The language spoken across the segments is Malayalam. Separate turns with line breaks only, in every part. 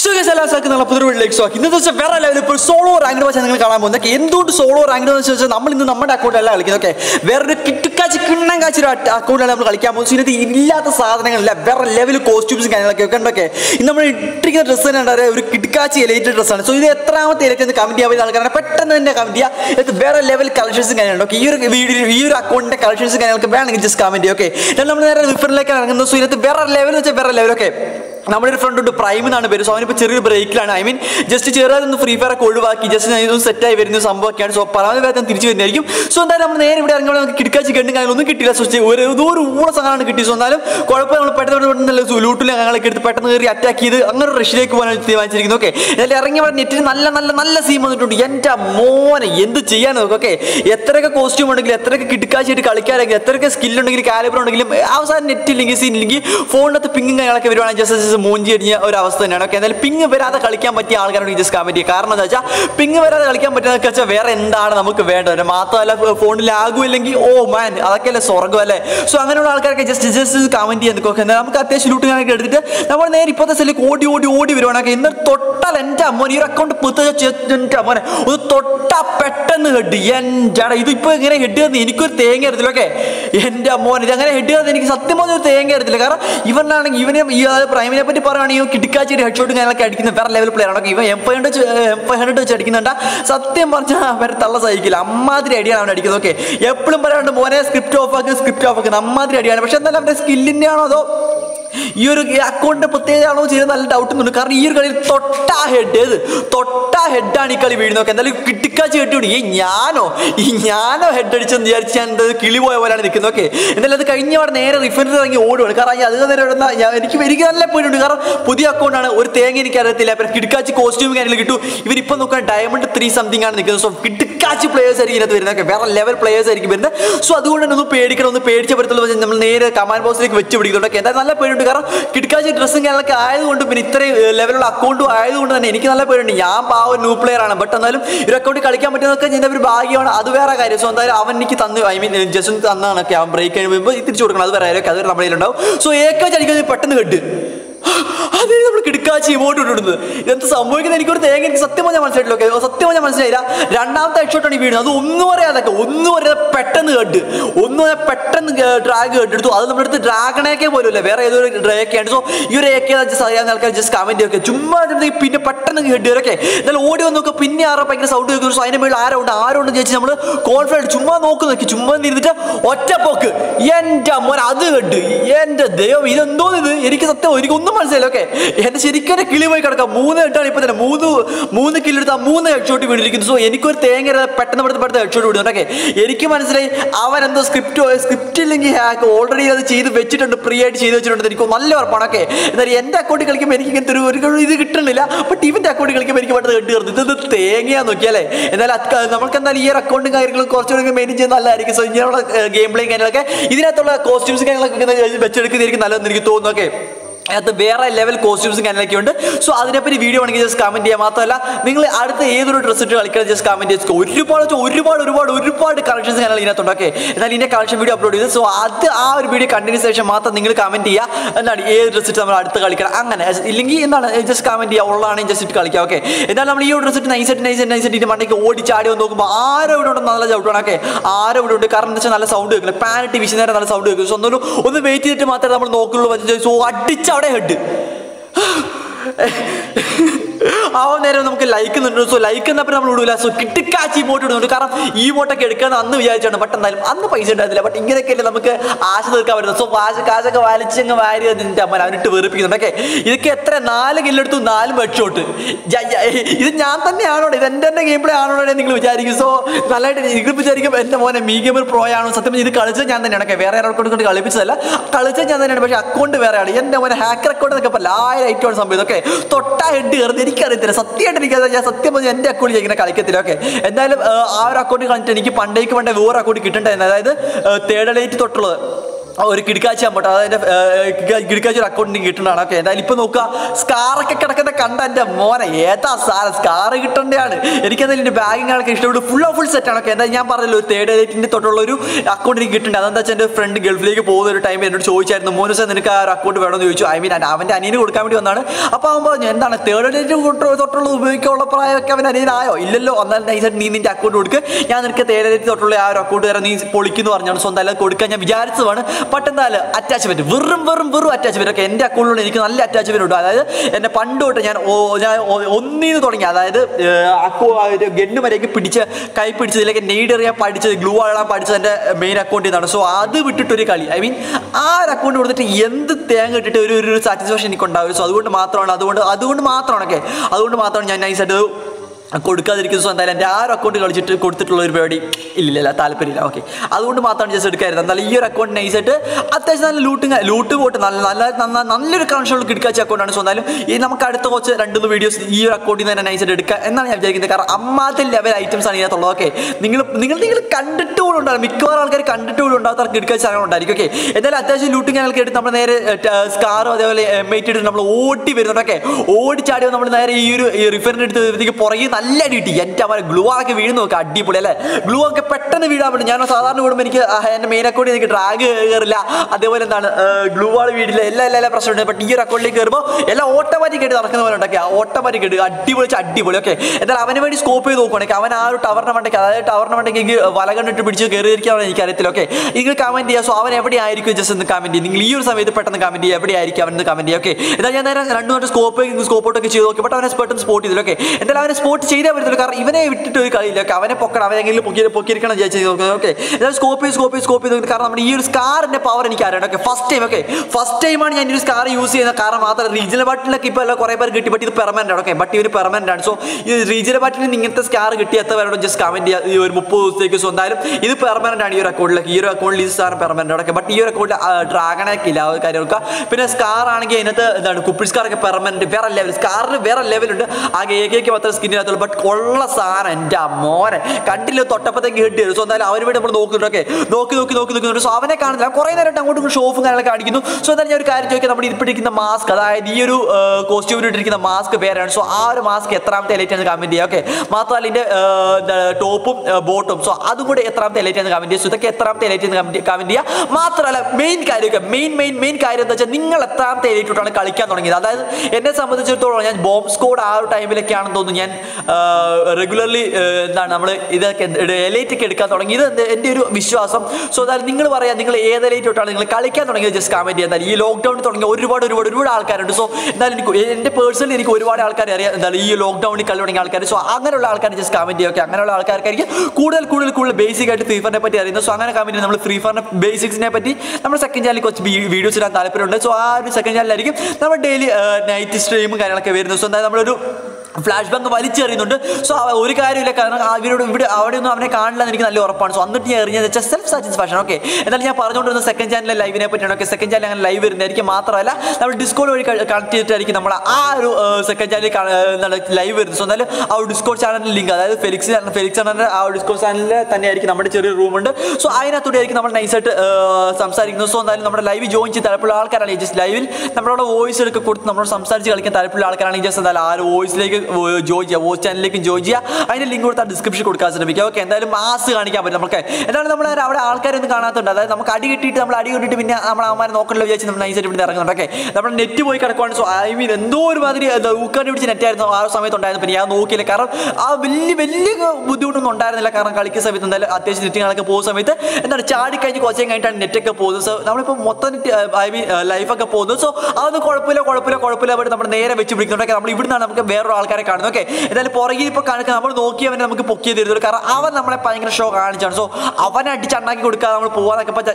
എന്നുള്ള പുതിയ വീട്ടിലേക്ക് സ്വാഗതം ഇന്നത്തെ വെച്ചാൽ വേറെ ലെവലിൽ ഇപ്പോൾ സോളോ റാങ്ക് വെച്ചാൽ നിങ്ങൾ കാണാൻ പോകുന്നത് Okay, എന്തുകൊണ്ട് സോളോ റാങ്ക് എന്ന് വെച്ചാൽ നമ്മൾ ഇന്ന് നമ്മുടെ അക്കൗണ്ടിലല്ല കളിക്കുന്നത് ഓക്കെ വേറൊരു കിട്ടുക്കാച്ച് കിണ്ണം കാച്ചൊരു അക്കൗണ്ടിലാണ് നമ്മൾ കളിക്കാൻ പോകുന്നത് ഇതിനകത്ത് ഇല്ലാത്ത സാധനങ്ങളില്ല വേറെ ലെവൽ കോസ്റ്റ്യൂംസും കാര്യങ്ങളൊക്കെ ഒക്കെ ഉണ്ടൊക്കെ ഇന്ന് നമ്മൾ ഇട്ടിരിക്കുന്ന ഡ്രസ്സ് തന്നെ ഉണ്ട് ഒരു കിട്ടുക്കാച്ച് എലൈറ്റ് ഡ്രസ്സാണ് സോ ഇത് എത്രാമത്തെ എലൈറ്റ് എന്ന് കമന്റ് ചെയ്യാൻ ആൾക്കാരാണ് പെട്ടെന്ന് തന്നെ കമന്റ് ചെയ്യുക ഇത് വേറെ ലെവൽ കളക്ഷൻസും കാര്യങ്ങളുണ്ട് ഓക്കെ ഈ ഒരു വീഡിയോ ഈ ഒരു അക്കൗണ്ടിന്റെ കളക്ഷൻസും കാര്യങ്ങളൊക്കെ വേണമെങ്കിൽ ജസ്റ്റ് കമന്റ് ചെയ്യുക ഓക്കെ നമ്മൾ നേരെ റിഫറിലേക്ക് ഇറങ്ങുന്നത് സോ ഇതിനകത്ത് വേറെ ലെവൽ എന്ന് വെച്ചാൽ വേറെ ലെവൽ ഓക്കെ നമ്മുടെ ഒരു ഫ്രണ്ട് ഉണ്ട് പ്രൈം എന്നാണ് പേര് സോ അവനിപ്പോൾ ചെറിയൊരു ബ്രേക്കിലാണ് ഐ മീൻ ജസ്റ്റ് ചെറുതായൊന്ന് ഫ്രീ ഫയർ ഒക്കെ ഒഴിവാക്കി ജസ്റ്റ് ഒന്ന് സെറ്റായി വരുന്ന സംഭവമൊക്കെയാണ് സോ പരമാവധി വേഗം തിരിച്ചു വരുന്നതായിരിക്കും സോ എന്തായാലും നമ്മൾ നേരെ ഇവിടെ ഇറങ്ങുമ്പോൾ നമുക്ക് കിടക്കാച്ചി കണ്ടും കാര്യങ്ങളൊന്നും കിട്ടില്ല സോ ഒരു ഏതോ ഒരു ഊള സാധനമാണ് കിട്ടി സോ എന്നാലും കുഴപ്പം നമ്മൾ പെട്ടെന്ന് പെട്ടെന്ന് ലൂട്ടിൽ ഞങ്ങളൊക്കെ എടുത്ത് പെട്ടെന്ന് കയറി അറ്റാക്ക് ചെയ്ത് അങ്ങനെ റഷ്യയിലേക്ക് പോകാൻ തീരുമാനിച്ചിരിക്കുന്നു ഓക്കെ എന്നാലും ഇറങ്ങി ഇവിടെ നെറ്റിൽ നല്ല നല്ല നല്ല സീൻ വന്നിട്ടുണ്ട് എൻ്റെ മോനെ എന്ത് ചെയ്യാൻ നോക്കും ഓക്കെ എത്രയൊക്കെ കോസ്റ്റ്യൂം ഉണ്ടെങ്കിലും എത്രയൊക്കെ കിടക്കാച്ചിട്ട് കളിക്കാനെങ്കിൽ എത്രയൊക്കെ സ്കില്ലുണ്ടെങ്കിലും കാലിബർ ഉണ്ടെങ്കിലും അവസാനം നെറ്റ് ഇല്ലെങ്കിൽ സീൻ ഇല്ലെങ്കിൽ ഫോണിനകത്ത് പിങ്ങും കാര്യങ്ങളൊക്കെ വരുവാണെങ്കിൽ ജസ്റ്റ് ജസ്റ്റ് മൂഞ്ചി അടിഞ്ഞ ഒരു അവസ്ഥ തന്നെയാണ് ഓക്കെ എന്തായാലും പിങ് വരാതെ കളിക്കാൻ പറ്റിയ ആൾക്കാരോട് ജസ്റ്റ് കമന്റ് ചെയ്യുക കാരണം എന്താ വെച്ചാൽ പിങ് വരാതെ കളിക്കാൻ പറ്റുന്നതൊക്കെ വെച്ചാൽ വേറെ എന്താണ് നമുക്ക് വേണ്ടത് മാത്രമല്ല ഫോണിൽ ആകുമില്ലെങ്കിൽ ഓ മാൻ അതൊക്കെയല്ലേ സ്വർഗ്ഗം അല്ലേ സോ അങ്ങനെയുള്ള ആൾക്കാർക്ക് ജസ്റ്റ് ജസ്റ്റ് കമന്റ് ചെയ്യാൻ നിൽക്കുക എന്നാൽ നമുക്ക് അത്യാവശ്യം ലൂട്ട് ഞാനൊക്കെ എടുത്തിട്ട് നമ്മൾ നേരെ ഇപ്പോഴത്തെ സെല്ലിൽ ഓടി ഓടി ഓടി വരുവാണെങ്കിൽ ഇന്ന് തൊട്ടാൽ എൻ്റെ അമ്മോൻ ഈ ഒരു അക്കൗണ്ട് പുത്തച്ച എൻ്റെ അമ്മോനെ ഒന്ന് തൊട്ടാ പെട്ടെന്ന് ഹെഡ് എൻ്റെ ഇത് ഇപ്പോൾ ഇങ്ങനെ ഹെഡ് ചെയ്യുന്നത് എനിക്കൊരു തേങ്ങ അറിയത്തില്ല ഓക്കെ എൻ്റെ അമ്മോൻ ഇത് അങ്ങനെ ഹെഡ് ചെയ്യുന്നത് എനിക്ക് സത്യം പറഞ്ഞ ഒരു തേങ്ങ അറിയത്തില്ല കാരണം ഇവനാണെങ്കിൽ ഇവനെ ഈ പ്രൈമിനെ പറ്റി പറയുകയാണെങ്കിൽ കിടക്കാച്ചിട്ട് ഹെഡ് ഷോട്ട് കാര്യങ്ങളൊക്കെ അടിക്കുന്ന വേറെ ലെവൽ പ്ലെയർ ആണ് ഇവൻ M five hundred M five hundred വെച്ച് അടിക്കുന്നുണ്ട് സത്യം പറഞ്ഞാൽ അവരെ തള്ള സഹിക്കില്ല അമ്മാതിരി അടിയാണ് അവൻ അടിക്കുന്നത് ഓക്കെ എപ്പോഴും പറയാണ്ട് മോനെ സ്ക്രിപ്റ്റ് ഓഫ് ആക്കി സ്ക്രിപ്റ്റ് ഓഫ് ആക്കുന്നത് അമ്മാതിരി അടിയാണ് പക്ഷെ എന്നാലും അവൻ്റെ സ്കില്ലിൻ്റെ ആണോ അതോ ഈ ഒരു അക്കൗണ്ടിന്റെ പ്രത്യേകതയാണോ ചെയ്യുന്നത് നല്ല ഡൗട്ട് ഉണ്ട് കാരണം ഈ ഒരു കളിയിൽ തൊട്ടാ ഹെഡ് ഏത് തൊട്ടാ ഹെഡാണ് ഈ കളി വീഴുന്നത് എന്തായാലും കിട്ടിക്കാച്ച് കെട്ടിവിടും ഈ ഞാനോ ഈ ഞാനോ ഹെഡ് അടിച്ചെന്ന് വിചാരിച്ച് ഞാൻ എന്തത് കിളി പോയ പോലെയാണ് നിൽക്കുന്നത് ഓക്കെ എന്നാലും അത് കഴിഞ്ഞ അവിടെ നേരെ റിഫൻഡ് ഇറങ്ങി ഓടുവാണ് കാരണം അത് നേരെ ഇടുന്ന ഞാൻ- എനിക്ക് എനിക്ക് നല്ല പേടിയുണ്ട് കാരണം പുതിയ അക്കൗണ്ടാണ് ഒരു തേങ്ങ എനിക്ക് അറിയത്തില്ല പിന്നെ കിടക്കാച്ച് കോസ്റ്റ്യൂം കാര്യങ്ങൾ കിട്ടും ഇവരിപ്പോൾ നോക്കാൻ ഡയമണ്ട് ത്രീ സംതിങ് ആണ് നിൽക്കുന്നത് സോ കിടക്കാച്ച് പ്ലേയേഴ്സ് ആയിരിക്കും ഇതിനകത്ത് വരുന്നത് വേറെ ലെവൽ പ്ലേയേഴ്സ് ആയിരിക്കും വരുന്നത് സോ അതുകൊണ്ട് തന്നെ ഒന്ന് പേടിക്കണം ഒന്ന് പേടിച്ച പറ്റത്തുള്ളൂ പക്ഷേ നമ്മൾ നേരെ കമാൻഡ് ബോക്സിലേക്ക് വെച്ച് പിടിക്കുന്നുണ്ട് എന്തായാലും നല്ല പേടിയുണ്ട് കാരണം കിടക്കാച്ച് ഡ്രസ്സും കാര്യങ്ങളൊക്കെ ആയതുകൊണ്ട് പിന്നെ ഇത്രയും ലെവലുള്ള അക്കൗണ്ടും ആയതുകൊണ്ട് തന്നെ എനിക്ക് നല്ല പേരുണ്ട് ഞാൻ പാവ ന്യൂ പ്ലെയർ ആണ് ബട്ട് എന്നാലും ഒരു അക്കൗണ്ട് കളിക്കാൻ പറ്റുന്നതൊക്കെ എൻ്റെ ഒരു ഭാഗ്യമാണ് അത് വേറെ കാര്യം സോ എന്തായാലും അവൻ എനിക്ക് തന്നു ഐ മീൻ ജസ്റ്റ് തന്നാണൊക്കെ അവൻ ബ്രേക്ക് കഴിയുമ്പോൾ തിരിച്ചു കൊടുക്കണം അത് വേറെ കാര്യം അത് നമ്മുടെ കയ്യിലുണ്ടാവും സോ ഏക്കാച്ച് അടിക്കുന്നത് പെട്ടെന്ന് കെട്ട് അതേ നമ്മൾ കിടക്കാച്ചി ഇമോട്ട് ഇട്ടിടുന്നത് എന്ത് സംഭവിക്കുന്നത് എനിക്കൊരു തേങ്ങ എനിക്ക് സത്യം പറഞ്ഞാൽ മനസ്സിലായിട്ടില്ല ഓക്കെ സത്യം പറഞ്ഞാൽ മനസ്സിലായില്ല രണ്ടാമത്തെ ഹെഡ്ഷോട്ടാണ് ഈ വീണത് അത് ഒന്നും അറിയാതൊക്കെ ഒന്നും അറിയാതെ പെട്ടെന്ന് കേട്ട് ഒന്നും അറിയാതെ പെട്ടെന്ന് ഡ്രാഗ് കേട്ടെടുത്തു അത് നമ്മുടെ അടുത്ത് ഡ്രാഗണേക്കെ പോലും ഇല്ല വേറെ ഏതൊരു ഡ്രേക്കാണ് സോ ഈ ഒരു ഏക്കെ ജസ്റ്റ് അറിയാവുന്ന ആൾക്കാർ ജസ്റ്റ് കമന്റ് ഒക്കെ ചുമ്മാ ഇരുന്ന് പിന്നെ പെട്ടെന്ന് ഹെഡ് വരൊക്കെ എന്നാലും ഓടി വന്ന് നോക്കുക പിന്നെ ആരോ ഭയങ്കര സൗണ്ട് കേൾക്കുന്നു സോ അതിന്റെ മേളിൽ ആരോ ഉണ്ട് ആരോ ഉണ്ട് ചേച്ചി നമ്മൾ കോൺഫിഡൻറ്റ് ചുമ്മാ നോക്കി നോക്കി ചുമ്മാ ഇരുന്നിട്ട് ഒറ്റപ്പോക്ക് എൻ്റെ മോൻ അത് കണ്ട് എൻ്റെ ദൈവം ഇതെന്തോ ഇത് എനിക്ക് സത്യം എനിക്കൊന്നും മനസ്സിലായില്ല ഓക്കെ എന്റെ ശരിക്കും എന്റെ കിളി പോയി കിടക്കാം മൂന്ന് ഹെഡാണ് ഇപ്പൊ തന്നെ മൂന്ന് മൂന്ന് കില്ലെടുത്ത് ആ മൂന്ന് ഹെഡ് ഷോട്ട് വീണിരിക്കുന്നു സോ എനിക്കൊരു തേങ്ങ അറിയാതെ പെട്ടെന്ന് പെടുത്ത് പെടുത്ത് ഹെഡ് ഷോട്ട് വിടുന്നുണ്ട് ഓക്കെ എനിക്ക് മനസ്സിലായി അവൻ എന്തോ സ്ക്രിപ്റ്റ് സ്ക്രിപ്റ്റ് ഇല്ലെങ്കിൽ ഹാക്ക് ഓൾറെഡി അത് ചെയ്ത് വെച്ചിട്ടുണ്ട് ഫ്രീ ആയിട്ട് ചെയ്ത് വെച്ചിട്ടുണ്ട് എനിക്ക് നല്ല ഉറപ്പാണ് ഓക്കെ എന്നാൽ എന്റെ അക്കൗണ്ടിൽ കളിക്കുമ്പോൾ എനിക്ക് ഇങ്ങനത്തെ ഒരു ഒരു ഇത് കിട്ടണില്ല ബട്ട് ഇവന്റെ അക്കൗണ്ടിൽ കളിക്കുമ്പോൾ എനിക്ക് പെട്ടെന്ന് ഹെഡ് കയറുന്നു ഇത് തേങ്ങയാ നോക്കിയാലേ എന്നാൽ അത് നമുക്ക് എന്തായാലും ഈ ഒരു അക്കൗണ്ടും കാര്യങ്ങളും കുറച്ചുകൂടി മെയിൻ ചെയ്യുന്നത് നല്ലതായിരിക്കും സോ ഇങ്ങനെയുള്ള ഗെയിം പ്ലേയും കാര്യങ്ങളൊക്കെ ഇതിനകത്തുള്ള കോസ്റ്റ്യൂംസ് കാര്യങ്ങളൊക്കെ വെച്ചെടുക്കുന്നതായിരിക്കും നല്ലതെന്ന് എനിക്ക് തോന്നുന്നു ഓക്കെ അതിനകത്ത് വേറെ ലെവൽ കോസ്റ്റ്യൂംസും കാര്യങ്ങളൊക്കെ ഉണ്ട് സോ അതിനെപ്പറ്റി വീഡിയോ ആണെങ്കിൽ ജസ്റ്റ് കമന്റ് ചെയ്യാം മാത്രമല്ല നിങ്ങൾ അടുത്ത ഏതൊരു ഡ്രസ് ഇട്ട് കളിക്കണം ജസ്റ്റ് കമന്റ് ചെയ്ത് ഒരുപാട് വെച്ചാൽ ഒരുപാട് ഒരുപാട് ഒരുപാട് കളക്ഷൻസ് കാര്യങ്ങൾ ഇതിനകത്തുണ്ട് ഓക്കെ എന്നാൽ ഇതിന്റെ കളക്ഷൻ വീഡിയോ അപ്ലോഡ് ചെയ്ത് സോ അത് ആ ഒരു വീഡിയോ കണ്ടിന്യൂ ശേഷം മാത്രം നിങ്ങൾ കമന്റ് ചെയ്യുക എന്താണ് ഏത് ഡ്രസ് ഇട്ട് നമ്മൾ അടുത്ത് കളിക്കണം അങ്ങനെ ഇല്ലെങ്കിൽ എന്താണ് ജസ്റ്റ് കമന്റ് ചെയ്യുക ഉള്ളതാണെങ്കിൽ ജസ്റ്റ് ഇട്ട് കളിക്കാം ഓക്കെ എന്നാൽ നമ്മൾ ഈ ഒരു ഡ്രസ് ഇട്ട് നൈസ് നൈസ് നൈസ് ഇതിന്റെ മണ്ടയ്ക്ക് ഓടി ചാടി വന്ന് നോക്കുമ്പോൾ ആരോ ഇവിടെ ഉണ്ടെന്ന് നല്ല ചവിട്ടാണ് ഓക്കെ ആരോ ഇവിടെ ഉണ്ട് കാരണം എന്താ വെച്ചാൽ നല്ല സൗണ്ട് കേൾക്കില്ല പാനിട്ട് വിശുന്നേരം നല്ല സൗണ്ട് കേൾക്കും സോ ഒന്നൊരു ഒന്ന് വെയിറ്റ് ചെയ്തിട്ട് മാത്രമേ നമ്മൾ നോക്കുള്ളൂ സോ അടിച്ച് അവിടെ ഹെഡ് അവൻ നേരം നമുക്ക് ലൈക്ക് ഉണ്ട് സോ ലൈക്ക് എന്നപ്പോൾ നമ്മൾ ഇടൂല സോ കിട്ടിക്കാച്ച് ഇമോട്ട് ഇടുന്നുണ്ട് കാരണം ഈ ഇമോട്ടൊക്കെ എടുക്കാന്ന് അന്ന് വിചാരിച്ചാണ് ബട്ട് എന്തായാലും അന്ന് പൈസ ഉണ്ടായിരുന്നില്ല ബട്ട് ഇങ്ങനെയൊക്കെയല്ലേ നമുക്ക് ആശ തീർക്കാൻ പറ്റുന്നത് സോ കാശ് കാശൊക്കെ വലിച്ചങ്ങ് വാരി നിന്റെ അമ്മ അവനിട്ട് വെറുപ്പിക്കുന്നുണ്ട് ഓക്കെ ഇതൊക്കെ എത്ര നാല് കില്ലെടുത്തു നാല് ഹെഡ്ഷോട്ട് ഇത് ഞാൻ തന്നെയാണോ ഇത് എൻ്റെ തന്നെ ഗെയിം പ്ലേ ആണോ നിങ്ങൾ വിചാരിക്കും സോ നല്ലതായിട്ട് നിങ്ങൾ വിചാരിക്കും എൻ്റെ മോനെ മീ ഗെയിമർ പ്രോ ആണോ സത്യം പറഞ്ഞാൽ ഇത് കളിച്ചത് ഞാൻ തന്നെയാണ് ഓക്കെ വേറെ ആൾക്കോട് കൊണ്ട് കളിപ്പിച്ചതല്ല കളിച്ചത് ഞാൻ തന്നെയാണ് പക്ഷേ അക്കൗണ്ട് വേറെയാണ് എൻ്റെ മോനെ ഹാക്കർ അക്കൗണ്ട് എന്നൊക്കെ പല ആയിരം ഐറ്റമാണ് സംഭവം ഓക്കെ തൊട്ടാ ഹെഡ് കയറുന്നത് എനിക്കറിയത്തില്ല സത്യമായിട്ട് എനിക്കത് ഞാൻ സത്യം പറഞ്ഞാൽ എൻ്റെ അക്കൗണ്ട് ഇങ്ങനെ കളിക്കത്തില്ല ഓക്കെ എന്തായാലും ആ, ആ ഒരു അക്കൗണ്ട് കളിച്ചിട്ട് എനിക്ക് പണ്ടേക്ക് പണ്ടേ വേറെ അക്കൗണ്ട് കിട്ടണ്ടായിരുന്നു അതായത് തേർഡ് ലൈറ്റ് തൊട്ടുള്ളത് ഒരു കിടക്കാച്ചി അമ്മട്ടോ അതായത് കിടക്കാച്ചി ഒരു അക്കൗണ്ടിന് കിട്ടുന്നതാണ് ഓക്കെ എന്തായാലും ഇപ്പൊ നോക്കുക സ്കാറൊക്കെ കിടക്കുന്ന കണ്ട എൻ്റെ മോനെ ഏതാ സാധനം സ്കാർ കിട്ടേണ്ടതാണ് എനിക്കെന്തായാലും എൻ്റെ ബാഗിങ്ങളൊക്കെ ഇഷ്ടപ്പെട്ടു ഫുൾ ഓഫ് ഫുൾ സെറ്റ് ആണ് ഓക്കെ എന്തായാലും ഞാൻ പറഞ്ഞല്ലോ ഒരു തേർഡ് ഡേറ്റിന്റെ തൊട്ടുള്ള ഒരു അക്കൗണ്ട് എനിക്ക് കിട്ടുന്നുണ്ട് അതെന്താ വെച്ചാൽ എൻ്റെ ഫ്രണ്ട് ഗൾഫിലേക്ക് പോകുന്ന ഒരു ടൈം എന്നോട് ചോദിച്ചായിരുന്നു മൂന്ന് ദിവസം നിനക്ക് ആ ഒരു അക്കൗണ്ട് വേണമെന്ന് ചോദിച്ചു ഐ മീൻ അവൻ്റെ അനിയന് കൊടുക്കാൻ വേണ്ടി വന്നാണ് അപ്പോൾ അവൻ പറഞ്ഞു എന്താണ് തേർഡ് ഡേറ്റ് തൊട്ടുള്ള ഉപയോഗിക്കാനുള്ള പ്രായമൊക്കെ അവൻ അനിയനായോ ഇല്ലല്ലോ എന്നാൽ നൈസായിട്ട് നീ നിന്റെ അക്കൗണ്ട് കൊടുക്ക് ഞാൻ നിനക്ക് തേർഡ് ഡേറ്റ് തൊട്ടുള്ള ആ ഒരു അക്കൗണ്ട് തരാം നീ പൊളിക്കുന്നു പറഞ്ഞാണ് സ്വന്തം അല്ലാതെ കൊടുക്കാൻ ഞാൻ വിചാരിച്ചതാണ് ബട്ട് എന്തായാലും അറ്റാച്ച്മെന്റ് വെറും വെറും വെറും അറ്റാച്ച്മെന്റ് ഒക്കെ എൻ്റെ അക്കൗണ്ടിലൂടെ എനിക്ക് നല്ല അറ്റാച്ച്മെന്റ് ഉണ്ട് അതായത് എന്നെ പണ്ട് തൊട്ട് ഞാൻ ഓ- ഞാൻ ഒ- ഒന്നിന് തുടങ്ങി അതായത് അക്കോ ഗണ്ണ് വരെയൊക്കെ പിടിച്ച് കൈ പിടിച്ചതിലേക്ക് നെയ്ഡ് എറിയാൻ പഠിച്ചത് ഗ്ലൂ ആളാൻ പഠിച്ചത് എൻ്റെ മെയിൻ അക്കൗണ്ടിൽ നിന്നാണ് സോ അത് വിട്ടിട്ടൊരു കളി ഐ മീൻ ആ ഒരു അക്കൗണ്ട് കൊടുത്തിട്ട് എന്ത് തേങ്ങ ഇട്ടിട്ട് ഒരു ഒരു സാറ്റിസ്ഫാക്ഷൻ എനിക്ക് ഉണ്ടാവും സോ അതുകൊണ്ട് മാത്രമാണ് അതുകൊണ്ട് അതുകൊണ്ട് മാത്രമാണ് ഒക്കെ അതുകൊണ്ട് മാത്രമാണ് ഞാൻ നൈസായിട്ട് കൊടുക്കാതിരിക്കുന്നത് സോ എന്തായാലും എൻ്റെ ആ ഒരു അക്കൗണ്ട് കളിച്ചിട്ട് കൊടുത്തിട്ടുള്ള ഒരു പരിപാടി ഇല്ലില്ല താല്പര്യമില്ല ഓക്കെ അതുകൊണ്ട് മാത്രമാണ് ജസ്റ്റ് എടുക്കായിരുന്നത് എന്നാലും ഈ ഒരു അക്കൗണ്ട് നൈസായിട്ട് അത്യാവശ്യം നല്ല ലൂട്ടും ലൂട്ട് പോട്ട് നല്ല നല്ല നന്ന- നല്ലൊരു കണക്ഷനുള്ള കിടക്കാച്ച അക്കൗണ്ടാണ് സോ എന്തായാലും ഈ നമുക്ക് അടുത്ത കുറച്ച് രണ്ട് മൂന്ന് വീഡിയോസ് ഈ ഒരു അക്കൗണ്ടിൽ നിന്ന് തന്നെ നൈസായിട്ട് എടുക്കുക എന്നാണ് ഞാൻ വിചാരിക്കുന്നത് കാരണം അമ്മാത്തെ ലെവൽ ഐറ്റംസ് ആണ് ഇതിനകത്തുള്ളത് ഓക്കെ നിങ്ങൾ നിങ്ങൾ നിങ്ങൾ കണ്ടിട്ട് പോലും ഉണ്ടാകും മിക്കവാറും ആൾക്കാർ കണ്ടിട്ട് പോലും ഉണ്ടാകാത്ത കിടക്കാച്ച സാധനം ഉണ്ടായിരിക്കും ഓക്കെ എന്തായാലും അത്യാവശ്യം ലൂട്ടും ഞങ്ങൾക്ക് എടുത്ത് നമ്മൾ നേരെ സ്കാറും അതേപോലെ എംഐറ്റ് എടുത്ത് നമ്മൾ ഓടി വരുന്നുണ്ട് ഓക്കെ ഓടിച്ചാടി നമ്മൾ നേരെ ഈ ഒരു റിഫറിൻ്റെ എടുത്ത് വരുമ്പോഴത്തേക്ക് പുറകെ നല്ല അടി കിട്ടി എൻ്റെ അവരെ ഗ്ലൂ ഒക്കെ വീഴുന്നു നോക്കുക അടിപൊളി അല്ലേ ഗ്ലൂ ഒക്കെ പെട്ടെന്ന് വീഴാൻ പറ്റും ഞാൻ സാധാരണ വിടുമ്പോൾ എനിക്ക് ആ, എൻ്റെ മെയിൻ അക്കൗണ്ടിൽ എനിക്ക് ഡ്രാഗ് കയറില്ല അതേപോലെ എന്താണ് ഗ്ലൂ വാൾ വീടില്ല എല്ലാ എല്ലാ എല്ലാ പ്രശ്നമുണ്ട് ബട്ട് ഈ ഒരു അക്കൗണ്ടിലേക്ക് കയറുമ്പോൾ എല്ലാം ഓട്ടോമാറ്റിക് ആയിട്ട് നടക്കുന്ന പോലെ ഉണ്ടാക്കി ഓട്ടോമാറ്റിക് ആയിട്ട് അടിപൊളി വെച്ച് അടിപൊളി ഓക്കെ എന്നാൽ അവന് വേണ്ടി സ്കോപ്പ് ചെയ്ത് നോക്കുകയാണെങ്കിൽ അവൻ ആ ഒരു ടവറിനെ മണ്ടയ്ക്ക് അതായത് ടവറിനെ മണ്ടയ്ക്ക് എനിക്ക് വല കണ്ടിട്ട് പിടിച്ച് കയറിയിരിക്കാമെന്ന് എനിക്കറിയത്തില്ല ഓക്കെ നിങ്ങൾ കമന്റ് ചെയ്യുക സോ അവൻ എവിടെ ആയിരിക്കും ജസ്റ്റ് ഒന്ന് കമന്റ് ചെയ്യും നിങ്ങൾ ഈ ഒരു സമയത്ത് പെട്ടെന്ന് കമന്റ് ചെയ്യുക എവിടെ ആയിരിക്കും അവൻ കമന്റ് ചെയ്യുക ഓക്കെ എന്നാൽ ഞാൻ നേരെ രണ്ടു നേരം സ്കോപ്പ് സ്കോപ്പോട്ടൊക്കെ ചെയ്ത് നോക്കി ബട്ട് അവനെ പെട്ടെന്ന് സ്പോട്ട് ചെയ്തില്ല ഓക്കെ എന്തായാലും അവനെ സ്പോട്ട് ചെയ്തേ പറ്റത്തില്ല കാരണം ഇവനെ വിട്ടിട്ട് ഒരു കളിയില്ല ഓക്കെ അവനെ പൊക്കണം അവനെങ്കിലും പൊക്കി പൊക്കിയിരിക്കണം വിചാരിച്ച് നോക്കുന്നത് ഓക്കെ എന്തായാലും സ്കോപ്പ് ചെയ്ത് സ്കോപ്പ് ചെയ്ത് സ്കോപ്പ് ചെയ്ത് നോക്കുന്നത് കാരണം നമ്മുടെ ഈ ഒരു സ്കാറിന്റെ പവർ എനിക്ക് അറിയണം okay first time okay first ടൈമാണ് ഞാൻ ഈ ഒരു സ്കാർ യൂസ് ചെയ്യുന്നത് കാരണം മാത്രമല്ല റീജിയൽ ബാറ്റിലൊക്കെ ഇപ്പോൾ എല്ലാം കുറേ പേർ കിട്ടി ബട്ട് ഇത് പെർമനന്റ് ആണ് ഓക്കെ ബട്ട് ഇവര് പെർമനന്റ് ആണ് സോ ഈ റീജിയൽ ബാറ്റിൽ നിന്ന് ഇങ്ങനത്തെ സ്കാർ കിട്ടിയത്തവരോട് ജസ്റ്റ് കമന്റ് ചെയ്യുക ഈ ഒരു മുപ്പത് ദിവസത്തേക്ക് സോ എന്തായാലും ഇത് പെർമനന്റ് ആണ് ഈ ഒരു അക്കൗണ്ടിലേക്ക് ഈ ഒരു അക്കൗണ്ടിൽ ഈ സാധനം പെർമനന്റ് ആണ് ഓക്കെ ബട്ട് ഈ ഒരു അക്കൗണ്ടിൽ ഡ്രാഗണൊക്കെ ഇല്ല ആ ഒരു കാര്യം ഓർക്കുക പിന്നെ സ്കാർ ആണെങ്കിൽ അതിനകത്ത് എന്താണ് കുപ്പിൾ സ്കാർ ഒക്കെ പെർമനന്റ് വേറെ ലെവൽ സ്കാറിന് വേറെ ലെവലുണ്ട് ആകെ ഏകയ്ക്ക് മാത്രം സ്കിന്നിനകത്തുള്ളൂ ബട്ട് കൊള്ള സാധനം എൻ്റെ മോനെ കണ്ടില്ല തൊട്ടപ്പത്തേക്ക് ഹെഡ് ചെയ്തു സോ എന്തായാലും അവന് വേണ്ടി നമ്മൾ നോക്കുന്നുണ്ട് ഓക്കെ നോക്കി നോക്കി നോക്കി നോക്കുന്നുണ്ട് സോ അവനെ കാണുന്നില്ല കുറേ നേരമായിട്ട് അങ്ങോട്ടും ഇങ്ങോട്ടും ഷോഫും കാര്യങ്ങളൊക്കെ കാണിക്കുന്നു സോ എന്തായാലും ഞാൻ ഒരു കാര്യം ചോദിക്കാം നമ്മൾ ഇരിപ്പിട്ടിരിക്കുന്ന മാസ്ക് അതായത് ഈ ഒരു കോസ്റ്റ്യൂമിൽ ഇട്ടിരിക്കുന്ന മാസ്ക് പേരാണ് സോ ആ ഒരു മാസ്ക് എത്രാമത്തെ എലൈറ്റ് ആണ് കമന്റ് ചെയ്യുക ഓക്കെ മാത്രമല്ല ഇതിന്റെ ടോപ്പും ബോട്ടും സോ അതും കൂടെ എത്രാമത്തെ എലൈറ്റ് ആണ് കമന്റ് ചെയ്യുക സോ ഇതൊക്കെ എത്രാമത്തെ എലൈറ്റ് ആണ് കമന്റ് ചെയ്യുക മാത്രമല്ല മെയിൻ കാര്യമൊക്കെ മെയിൻ മെയിൻ മെയിൻ കാര്യം എന്താ വെച്ചാൽ നിങ്ങൾ എത്രാമത്തെ എലൈറ്റ് തൊട്ടാണ് കളിക്കാൻ തുടങ്ങിയത് അതായത് എന്നെ സംബന്ധിച്ചിടത്തോളം ഞാൻ ബോംബ് സ്കോഡ് ആ ഒരു ടൈമിലൊക്കെയാണെന്ന് തോന്നുന്നു ഞാൻ റെഗുലർലി എന്താണ് നമ്മൾ ഇതൊക്കെ എലൈറ്റ് ഒക്കെ എടുക്കാൻ തുടങ്ങിയത് എൻ്റെ എൻ്റെ ഒരു വിശ്വാസം സോ അതായത് നിങ്ങൾ പറയാം നിങ്ങൾ ഏത് എലൈറ്റ് തൊട്ടാണ് നിങ്ങൾ കളിക്കാൻ തുടങ്ങിയത് ജസ്റ്റ് കമന്റ് ചെയ്യാൻ ഈ ലോക്ക്ഡൌണിൽ തുടങ്ങിയ ഒരുപാട് ഒരുപാട് ഒരുപാട് ആൾക്കാരുണ്ട് സോ എന്നാലും എനിക്ക് എൻ്റെ പേഴ്സണലി എനിക്ക് ഒരുപാട് ആൾക്കാരെ അറിയാം എന്താണ് ഈ ലോക്ക്ഡൌണിൽ കളി തുടങ്ങിയ ആൾക്കാർ സോ അങ്ങനെയുള്ള ആൾക്കാർ ജസ്റ്റ് കമന്റ് ചെയ്യുക അങ്ങനെയുള്ള ആൾക്കാർക്കായിരിക്കും കൂടുതൽ കൂടുതൽ കൂടുതൽ ബേസിക് ആയിട്ട് ഫ്രീ ഫയറിനെ പറ്റി അറിയുന്നത് സോ അങ്ങനെ കമന്റ് നമ്മൾ ഫ്രീ ഫയറിന്റെ ബേസിക്സിനെ പറ്റി നമ്മൾ സെക്കൻഡ് ചാനലിൽ കുറച്ച് വീഡിയോസ് ഇടാൻ താല്പര്യമുണ്ട് സോ ആ ഒരു സെക്കൻഡ് ചാനലായിരിക്കും നമ്മൾ ഡെയിലി നൈറ്റ് സ്ട്രീമും കാര്യങ്ങളൊക്കെ വരുന്നത് സോ എന്തായാലും നമ്മളൊരു ഫ്ലാഷ് ബാങ്ക് വലിച്ചെറിയുന്നുണ്ട് സോ ഒരു കാര്യമില്ല കാരണം അവരോട് ഇവിടെ അവിടെ ഒന്നും അവനെ കാണില്ല എന്ന് എനിക്ക് നല്ല ഉറപ്പാണ് സോ എന്നിട്ട് ഞാൻ എറിഞ്ഞത് വെച്ചാൽ സെൽഫ് സാറ്റിസ്ഫാക്ഷൻ ഓക്കെ എന്നാലും ഞാൻ പറഞ്ഞുകൊണ്ടിരുന്ന സെക്കൻഡ് ചാനലിലെ ലൈവിനെ പറ്റിയാണ് ഓക്കെ സെക്കൻഡ് ചാനൽ അങ്ങനെ ലൈവ് വരുന്നതായിരിക്കും മാത്രമല്ല നമ്മൾ ഡിസ്കോഡ് വഴി കണക്ട് ചെയ്തിട്ടായിരിക്കും നമ്മൾ ആ ഒരു സെക്കൻഡ് ചാനലിൽ എന്താണ് ലൈവ് വരുന്നത് സോ എന്നാലും ആ ഒരു ഡിസ്കോഡ് ചാനലിൽ ലിങ്ക് അതായത് ഫെലിക്സ് ഫെലിക്സ് ചാനലിൻ്റെ ആ ഒരു ഡിസ്കോഡ് ചാനലിൽ തന്നെയായിരിക്കും നമ്മുടെ ചെറിയ റൂമുണ്ട് സോ അതിനകത്തൂടെ ആയിരിക്കും നമ്മൾ നൈസായിട്ട് സംസാരിക്കുന്നത് സോ എന്തായാലും നമ്മുടെ ലൈവ് ജോയിൻ ചെയ്ത് താല്പര്യമുള്ള ആൾക്കാരാണ് ജസ്റ്റ് ലൈവിൽ നമ്മളോട് വോയിസ് എടുക്കുക കൊടുത്ത് നമ്മളോട് സംസാരിച്ച് കളിക്കാൻ താല്പര്യമുള്ള ആൾക്കാരാണെങ്കിൽ ജസ്റ്റ് എന്തായാലും ആ ഒരു വോയിസിലേക്ക് ജോയിൻ ചെയ്യുക വോയിസ് ചാനലിലേക്ക് ജോയിൻ ചെയ്യുക അതിൻ്റെ ലിങ്ക് കൊടുത്താൽ ഡിസ്ക്രിപ്ഷൻ കൊടുക്കാൻ ശ്രമിക്കുക ഓക്കെ എന്തായാലും മാസ് കാണിക്കാൻ പറ്റും നമുക്ക് എന്തായാലും നമ്മൾ അവിടെ ആൾക്കാരൊന്നും കാണാത്തുണ്ട് അതായത് നമുക്ക് അടി കിട്ടിയിട്ട് നമ്മൾ അടി കിട്ടിയിട്ട് പിന്നെ നമ്മൾ അവന്മാരെ നോക്കണല്ലോ വിചാരിച്ച് നമ്മൾ നൈസായിട്ട് ഇവിടെ ഇറങ്ങുന്നുണ്ട് ഓക്കെ നമ്മൾ നെറ്റ് പോയി കിടക്കുവാണ് സോ ഐ മീൻ എന്തോ ഒരു മാതിരി ഊക്കാണ്ടി പിടിച്ച് നെറ്റായിരുന്നു ആ ഒരു സമയത്ത് ഉണ്ടായിരുന്നു പിന്നെ ഞാൻ നോക്കിയില്ല കാരണം ആ വലിയ വലിയ ബുദ്ധിമുട്ടൊന്നും ഉണ്ടായിരുന്നില്ല കാരണം കളിക്കുന്ന സമയത്ത് എന്തായാലും അത്യാവശ്യം നെറ്റിങ്ങളൊക്കെ പോകുന്ന സമയത്ത് എന്താണ് ചാടി കഴിഞ്ഞ് കുറച്ച് കഴിഞ്ഞിട്ടാണ് നെറ്റൊക്കെ പോകുന്നത് സോ നമ്മളിപ്പോൾ മൊത്തം നെറ്റ് ഐ മീൻ ലൈഫൊക്കെ പോകുന്നത് സോ അതൊന്നും കുഴപ്പമില്ല കുഴപ്പമില്ല കുഴപ്പമില്ല അവിടെ നമ്മൾ നേരെ വെച്ച് പിടിക്കുന്നുണ്ടൊക്കെ നമ്മൾ ഇവിടുന്നാണ് നമുക്ക് വേറൊരു ആൾക്കാരെ കാണുന്നത് ഓക്കെ എന്തായാലും പുറകിൽ ഇപ്പോൾ കാണിക്കുക നമ്മൾ നോക്കിയവനെ നമുക്ക് പൊക്കിയത് തരുന്നത് കാരണം അവൻ നമ്മളെ ഭയങ്കര ഷോ കാണിച്ചാണ് സോ അവനെ അടിച്ചണ്ടാക്കി കൊടുക്കാതെ നമ്മൾ പോകാനൊക്കെ പറ്റാ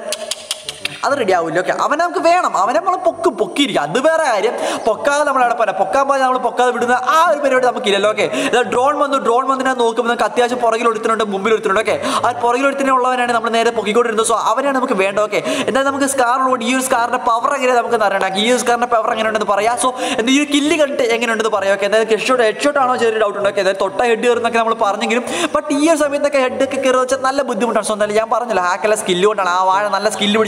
അത് റെഡി ആവില്ല ഓക്കെ അവനെ നമുക്ക് വേണം അവനെ നമ്മൾ പൊക്കും പൊക്കിയിരിക്കും അത് വേറെ കാര്യം പൊക്കാതെ നമ്മൾ അവിടെ പറയാം പൊക്കാൻ പോയാൽ നമ്മൾ പൊക്കാതെ വിടുന്ന ആ ഒരു പരിപാടി നമുക്കില്ലല്ലോ ഓക്കെ ഡ്രോൺ വന്നു ഡ്രോൺ വന്നിനെ നോക്കുമ്പോൾ നമുക്ക് അത്യാവശ്യം പുറകിൽ എടുത്തിട്ടുണ്ട് മുമ്പിൽ എടുത്തിട്ടുണ്ട് ഓക്കെ ആ പുറകിൽ എടുത്തിനുള്ളവനാണ് നമ്മൾ നേരെ പൊക്കിക്കൊണ്ടിരുന്നത് സോ അവനാണ് നമുക്ക് വേണ്ട ഓക്കെ എന്നാൽ നമുക്ക് സ്കാറിനോട് ഈ ഒരു സ്കാറിന്റെ പവർ എങ്ങനെ നമുക്ക് അറിയണം ഈ ഒരു സ്കാറിന്റെ പവർ എങ്ങനെയുണ്ടെന്ന് പറയാം സോ എന്താ ഈ ഒരു കില്ല് കണ്ടിട്ട് എങ്ങനെയുണ്ടെന്ന് പറയാം ഓക്കെ എന്തായാലും ഹെഡ് ഹെഡ് ഷോട്ട് ആണോ ചെറിയ ഡൗട്ട് ഉണ്ട് ഓക്കെ അതായത് തൊട്ട ഹെഡ് കയറുന്നൊക്കെ നമ്മൾ പറഞ്ഞെങ്കിലും ബട്ട് ഈ ഒരു സമയത്തൊക്കെ ഹെഡ് ഒക്കെ കയറുക വെച്ചാൽ നല്ല ബുദ്ധിമുട്ടാണ് സോ എന്തായാലും ഞാൻ പറഞ്ഞില്ല ഹാക്കല്ല സ്കില്ല് കൊണ്ടാണ് ആ വാഴ നല്ല സ്കില്ല് പിടിച്ച പ്ലെയറാണ്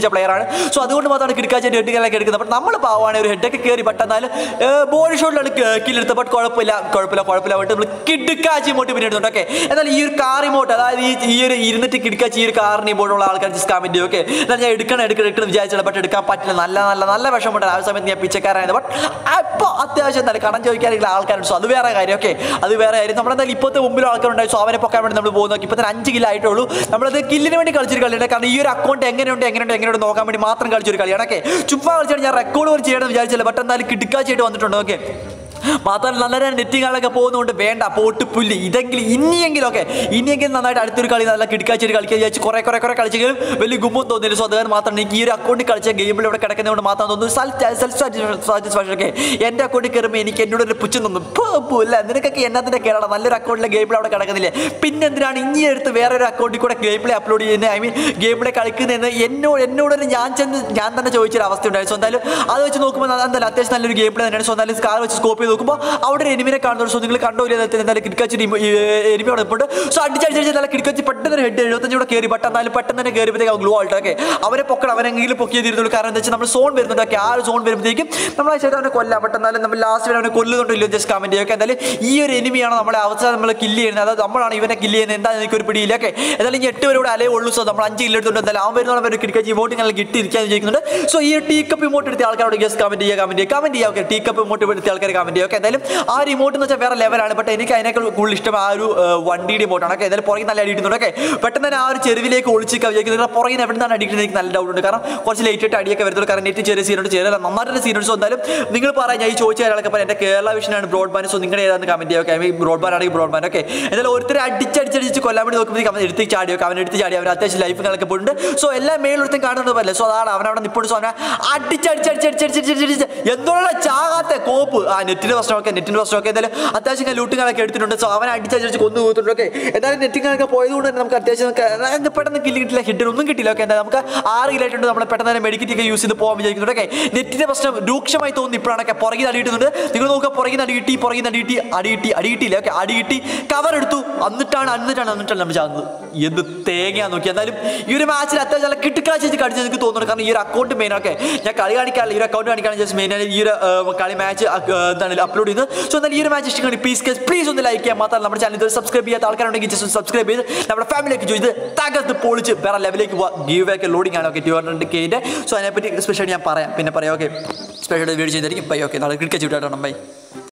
സോ അതുകൊണ്ട് മാത്രമാണ് കിടക്കാച്ച ഹെഡുകളൊക്കെ എടുക്കുന്നത് ബട്ട് നമ്മൾ പാവാണ് ഒരു ഹെഡൊക്കെ കയറി ബട്ട് എന്നാലും ബോഡി ഷോട്ടിലാണ് കില്ലെടുത്തത് ബട്ട് കുഴപ്പമില്ല കുഴപ്പമില്ല കുഴപ്പമില്ല ബട്ട് നമ്മൾ കിടക്കാച്ചി ഇമോട്ട് പിന്നെ എടുത്തുണ്ട് ഓക്കെ എന്നാൽ ഈ ഒരു കാർ ഇമോട്ട് അതായത് ഈ ഈ ഒരു ഇരുന്നിട്ട് കിടക്കാച്ചി ഈ ഒരു കാറിന് ഇമോട്ടുള്ള ആൾക്കാർ ജസ്റ്റ് കമന്റ് ചെയ്യും ഓക്കെ എന്നാൽ ഞാൻ എടുക്കണം എടുക്കണം എടുക്കണം വിചാരിച്ചത് ബട്ട് എടുക്കാൻ പറ്റില്ല നല്ല നല്ല നല്ല വിഷമമുണ്ട് ആ സമയത്ത് ഞാൻ പിച്ചക്കാരായത് ബട്ട് അപ്പോൾ അത്യാവശ്യം എന്തായാലും കടം ചോദിക്കാനുള്ള ആൾക്കാരുണ്ട് സോ അത് വേറെ കാര്യം ഓക്കെ അത് വേറെ കാര്യം നമ്മളെന്തായാലും ഇപ്പോഴത്തെ മുമ്പിൽ ആൾക്കാരുണ്ടായി സോ അവനെ പൊക്കാൻ വേണ്ടി നമ്മൾ പോകുന്നു ഇപ്പം തന്നെ അഞ്ച് കിലോ ആയിട്ടുള്ളൂ നമ്മളത് കില്ലിന് വേണ്ടി കളിച്ചൊരു കളിയാണ് കാരണം ഈ ഒരു അക്കൗണ്ട് എങ്ങനെയുണ്ട് എങ്ങനെയുണ്ട് എങ്ങനെയുണ്ട് നോക്കാൻ വേണ്ടി മാത്രം കളിച്ചൊരു കളിയാണ് ഓക്കെ ചുമ്മാ കളിച്ചാണ് ഞാൻ റെക്കോർഡ് പോലും ചെയ്യണമെന്ന് വിചാരിച്ചില്ല ബട്ട് എന്തായാലും കിടക്കാച്ചായിട്ട് വന്നിട്ടുണ്ട് ഓക്കെ മാത്രമല്ല നല്ല നല്ല നെറ്റിങ്ങളൊക്കെ പോകുന്നതുകൊണ്ട് വേണ്ട പോട്ട് പുല്ല് ഇതെങ്കിലും ഇനിയെങ്കിലും ഒക്കെ ഇനിയെങ്കിലും നന്നായിട്ട് അടുത്തൊരു കളി നല്ല കിടക്കാച്ചൊരു കളിക്കാൻ വിചാരിച്ച് കുറെ കുറെ കുറെ കളിച്ചെങ്കിലും വലിയ ഗുമ്മം തോന്നിയില്ല സോ അതുകാരം മാത്രം എനിക്ക് ഈ ഒരു അക്കൗണ്ടിൽ കളിച്ച ഗെയിമിൽ ഇവിടെ കിടക്കുന്നതുകൊണ്ട് മാത്രം തോന്നുന്നു സെൽഫ് സാറ്റിസ്ഫാക്ഷൻ ഒക്കെ എൻ്റെ അക്കൗണ്ടിൽ കയറുമ്പോൾ എനിക്ക് എന്നോട് ഒരു പുച്ഛം തോന്നും ഇല്ല നിനക്കൊക്കെ എന്നതിൻ്റെ കേരളം നല്ലൊരു അക്കൗണ്ടിലെ ഗെയിമിൽ അവിടെ കിടക്കുന്നില്ലേ പിന്നെ എന്തിനാണ് ഇനി എടുത്ത് വേറെ ഒരു അക്കൗണ്ടിൽ കൂടെ ഗെയിം പ്ലേ അപ്ലോഡ് ചെയ്യുന്നത് ഐ മീൻ ഗെയിം പ്ലേ കളിക്കുന്നതെന്ന് എന്നോട് എന്നോടൊരു ഞാൻ ചെന്ന് ഞാൻ തന്നെ ചോദിച്ചൊരു അവസ്ഥ ഉണ്ടായി സോ എന്തായാലും അത് വെച്ച് നോക്കുമ്പോൾ എന്തായാലും അത്യാവശ്യം നല്ലൊരു ഗെയിം പ്ലേ തന്നെയാണ് സോ എന്തായാലും കാർ വെച്ച് സ്കോപ്പ് ചെയ്ത് നോക്കുമ്പോൾ അവിടെ ഒരു എനിമിനെ കാണുന്നുണ്ട് സോ നിങ്ങൾ കണ്ടോ ഇല്ല എന്തായാലും കിടക്കാച്ചി എനിമി അവിടെ ഇപ്പോൾ സോ അടിച്ചടിച്ച് നല്ല കിടക്കാച്ചി പെട്ടെന്ന് ഒരു ഹെഡ് എഴുപത്തഞ്ച് കൂടെ കയറി ബട്ട് എന്നാലും പെട്ടെന്ന് തന്നെ കയറിയപ്പോഴത്തേക്ക് ഗ്ലൂ ആയിട്ട് ഓക്കെ അവരെ പൊക്കണം അവനെങ്കിലും പൊക്കിയേ തീരുന്നുള്ളൂ കാരണം എന്താ വെച്ചാൽ നമ്മൾ സോൺ വരുന്നുണ്ട് ഓക്കെ ആ ഒരു സോൺ വരുമ്പോഴത്തേക്കും നമ്മൾ ആ ചെയ്ത് അവനെ കൊല്ലാം ബട്ട് എന്നാലും നമ്മൾ ലാസ്റ്റ് അവനെ കൊല്ലുന്നുണ്ടല്ലോ ജസ്റ്റ് കമന്റ് ചെയ്യുക എന്തായാലും ഈ ഒരു എനിമിയാണ് നമ്മളെ അവസാനം നമ്മൾ കില്ല് ചെയ്യുന്നത് അതായത് നമ്മളാണ് ഇവനെ കില്ല് ചെയ്യുന്നത് എന്താ എനിക്കൊരു പിടിയില്ല ഓക്കെ എന്തായാലും ഇനി എട്ട് പേരോട് അലേ ഉള്ളൂ സോ നമ്മൾ അഞ്ച് കില്ല് എടുത്തുകൊണ്ട് എന്തായാലും അവൻ വരുന്ന ഒരു കിടക്കാച്ചി ഇമോട്ട് ഞങ്ങൾ കിട്ടിയിരിക്കാൻ വിചാരിക്കുന്നുണ്ട് സോ ഈ ടീ കപ്പ് ഇമോട്ട് എടുത്ത ആൾക്കാരോട് ജസ്റ്റ് കമന്റ് ചെയ്യുക കമന്റ് ചെയ്യുക കമന്റ് ചെയ്യുക ഓക്കെ ടീ കപ്പ് ഇമോട്ട് എടുത്ത ആൾക്കാർ കമന്റ് ചെയ്യുക ഓക്കെ എന്തായാലും ആ ഒരു ഇമോട്ട് എന്ന് വെച്ചാൽ വേറെ ലെവലാണ് ബട്ട് എനിക്ക് അതിനേക്കാൾ കൂടുതൽ ഇഷ്ടം ആ ഒരു ഏഹ്, വണ്ടിയുടെ ഇമോട്ടാണ് ഓക്കെ എന്തായാലും പുറകെ നല്ല അടിയിട്ടുണ്ട് ഓക്കെ പെട്ടെന്ന് തന്നെ ആ ഒരു ചെരുവിലേക്ക് ഒളിച്ച് വിചാരിക്കുന്നത് പുറകെ എവിടെ നിന്നാണ് അടിക്കുന്നത് എനിക്ക് നല്ല ഡൗട്ട് ഉണ്ട് കാരണം കുറച്ച് ലേറ്റ് ആയിട്ട് അടിയൊക്കെ വരുന്നത് കാരണം നെറ്റ് ചെറിയ സീനുണ്ട് ചെറിയ നന്നായിട്ട് സീനുണ്ട് സോ എന്തായാലും നിങ്ങൾ പറയാം ഞാൻ ഈ ചോദിച്ച ആളൊക്കെ പറയാം എൻ്റെ കേരള വിഷനാണ് ബ്രോഡ്ബാൻഡ് സോ നിങ്ങളുടെ ഏതാണെന്ന് കമന്റ് ചെയ്യുക ഓക്കെ ബ്രോഡ്ബാൻഡ് ആണെങ്കിൽ ബ്രോഡ്ബാൻഡ് ഓക്കെ എന്തായാലും ഒരുത്തരെ അടിച്ചടിച്ചടിച്ച് കൊല്ലാൻ വേണ്ടി നോക്കുമ്പോഴത്തേക്ക് അവൻ എടുത്ത് ചാടി ഒക്കെ അവൻ എടുത്ത് ചാടി അവൻ അത്യാവശ്യം ലൈഫുകളൊക്കെ പോയിട്ടുണ്ട് സോ എല്ലാ മേലൊരുത്തും കാണുന്നത് പോലെ സോ അതാണ് അവൻ അവിടെ നിപ്പോഴും സോ അവനെ അടിച്ചടിച്ചടിച്ചടിച്ചടിച്ചടിച്ച് എന്തുള്ള ചാകാത്ത കോപ്പ് ആ നെറ്റിന്റെ പ്രശ്നമൊക്കെ നെറ്റിന്റെ പ്രശ്നമൊക്കെ എന്തായാലും അത്യാവശ്യം ലൂട്ടുകളൊക്കെ എടുത്തിട്ടുണ്ട് സോ അവനെ അടിച്ചടിച്ച് കൊന്നു പോയിട്ടുണ്ട് ഓക്കെ എന്തായാലും നെറ്റിങ്ങളൊക്കെ പോയതുകൊണ്ട് തന്നെ നമുക്ക് അത്യാവശ്യം നമുക്ക് നമുക്ക് പെട്ടെന്ന് കില്ല് കിട്ടില്ല ഹിറ്റ് ഒന്നും കിട്ടില്ല ഓക്കെ എന്താ നമുക്ക് ആറ് കിലായിട്ടുണ്ട് നമ്മൾ പെട്ടെന്ന് തന്നെ മെഡിക്കറ്റ് ഒക്കെ യൂസ് ചെയ്ത് പോകാൻ വിചാരിക്കുന്നുണ്ട് ഓക്കെ നെറ്റിന്റെ പ്രശ്നം രൂക്ഷമായി തോന്നുന്നു ഇപ്പോഴാണൊക്കെ പുറകിൽ അടിയിട്ടുന്നുണ്ട് നിങ്ങൾ നോക്കുക പുറകിൽ അടി കിട്ടി പുറകിൽ അടി കിട്ടി അടി കിട്ടി അടി കിട്ടിയില്ല ഓക്കെ അടി കിട്ടി കവർ എടുത്തു എന്നിട്ടാണ് എന്നിട്ടാണ് എന്നിട്ടാണ് നമ്മൾ ചാകുന്നത് എന്ത് തേങ്ങയാ നോക്കി എന്തായാലും ഈ ഒരു മാച്ചിൽ അത്യാവശ്യം നല്ല കിട്ടുക്കാഴ്ച കളിച്ച് എനിക്ക് തോന്നുന്നു കാരണം ഈ ഒരു അക്കൗണ്ട് മെയിൻ ഒക്കെ ഞാൻ കളി കാണിക്കാറില്ല ഈ ഒരു അക്കൗണ്ട് കാണിക്കാണ് ജസ്റ്റ് മെയിൻ ഈ ഒരു ഏർ, കളി മാച്ച് എന്താണ് അപ്ലോഡ് ചെയ്ത് സോ എന്തായാലും ഈ ഒരു മാച്ച് ഇഷ്ടമാണ് പ്ലീസ് പ്ലീസ് ഒന്ന് ലൈക്ക് ചെയ്യാൻ മാത്രമല്ല നമ്മുടെ ചാനൽ സബ്സ്ക്രൈബ് ചെയ്യാത്ത ആൾക്കാരുണ്ടെങ്കിൽ ജസ്റ്റ് സബ്സ്ക്രൈബ് ചെയ്ത് നമ്മുടെ ഫാമിലിക്ക് ചെയ്ത് തകർത്ത് പൊളിച്ച് വേറെ ലെവലിലേക്ക് പോവാം ഗീവ് ഒക്കെ ലോഡിംഗ് ആണ് ഓക്കെ ടു ഹൺഡ്രഡ് കെൻ്റെ സോ അതിനെപ്പറ്റി സ്പെഷ്യൽ ഞാൻ പറയാം പിന്നെ പറയാം ഓക്കെ സ്പെഷ്യൽ വീഡിയോ ചെയ്തായിരിക്കും ബൈ ഓക്കെ നാളെ ക്രിക്കറ്റ് വിട്ടാണ് ബൈ